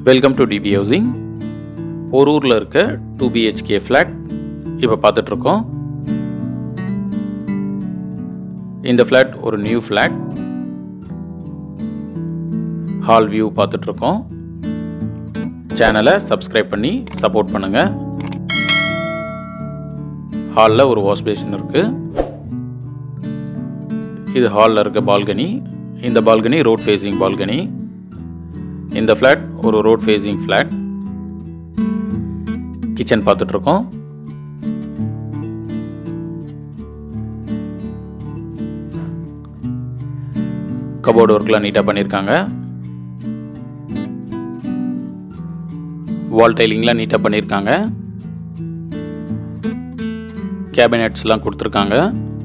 welcome to DB housing போரூரில் இருக்க two BHK flat இப்போ பார்த்துட்ருக்கோம் இந்த ஃப்ளாட் ஒரு நியூ ஃப்ளாட் ஹால் வியூ பார்த்துட்ருக்கோம் சேனலை சப்ஸ்கிரைப் பண்ணி சப்போர்ட் பண்ணுங்கள் ஹாலில் ஒரு வாஷ் பேஷன் இருக்குது இது ஹாலில் இருக்க பால்கனி இந்த பால்கனி ரோட் ஃபேஸிங் பால்கனி இந்த ஃப்ளாட் ஒரு ரோட் ஃபேஸிங் ஃப்ளாட் கிச்சன் பார்த்துட்ருக்கோம் கபோர்டு ஒர்க்லாம் நீட்டாக பண்ணியிருக்காங்க வால் டைலிங்லாம் நீட்டாக பண்ணியிருக்காங்க கேபினெட்ஸ்லாம் கொடுத்துருக்காங்க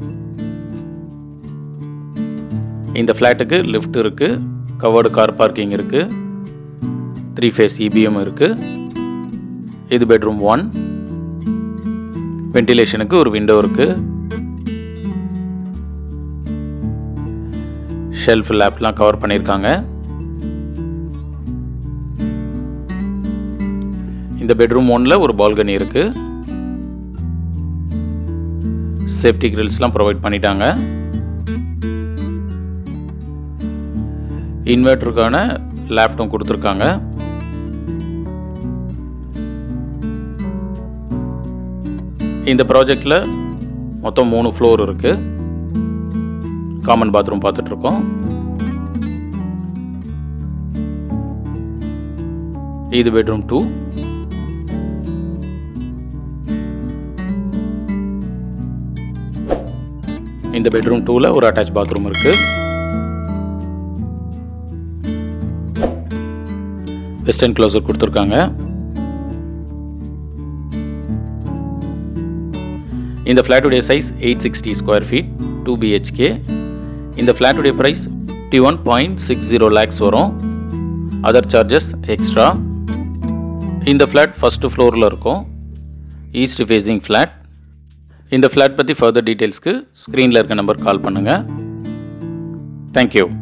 இந்த ஃப்ளாட்டுக்கு லிஃப்ட் இருக்குது கவர்டு கார் பார்க்கிங் இருக்குது த்ரீ ஃபேஸ் இபிஎம் இருக்குது இது பெட்ரூம் ஒன் வென்டிலேஷனுக்கு ஒரு விண்டோ இருக்குது ஷெல்ஃப் லேப்லாம் கவர் பண்ணியிருக்காங்க இந்த பெட்ரூம் ஒன்னில் ஒரு பால்கனி இருக்குது சேஃப்டி கிரில்ஸ்லாம் ப்ரொவைட் பண்ணிட்டாங்க இன்வெர்ட்டருக்கான லேப்டும் கொடுத்துருக்காங்க இந்த ப்ராஜெக்டில் மொத்தம் மூணு ஃப்ளோர் இருக்குது காமன் பாத்ரூம் பார்த்துட்ருக்கோம் இது பெட்ரூம் டூ இந்த பெட்ரூம் டூவில் ஒரு அட்டாச் பாத்ரூம் இருக்குது வெஸ்டர்ன் க்ளோசர் கொடுத்துருக்காங்க இந்த ஃப்ளாட்டுடைய size eight sixty square feet two BHK இந்த ஃப்ளாட்டுடைய price fifty one point six zero lakhs வரும் அதர் சார்ஜஸ் எக்ஸ்ட்ரா இந்த ஃப்ளாட் ஃபஸ்ட்டு ஃப்ளோரில் இருக்கும் ஈஸ்ட் ஃபேஸிங் ஃப்ளாட் இந்த ஃப்ளாட் பற்றி ஃபர்தர் டீட்டெயில்ஸ்க்கு ஸ்க்ரீனில் இருக்க நம்பர் கால் பண்ணுங்கள் தேங்க்யூ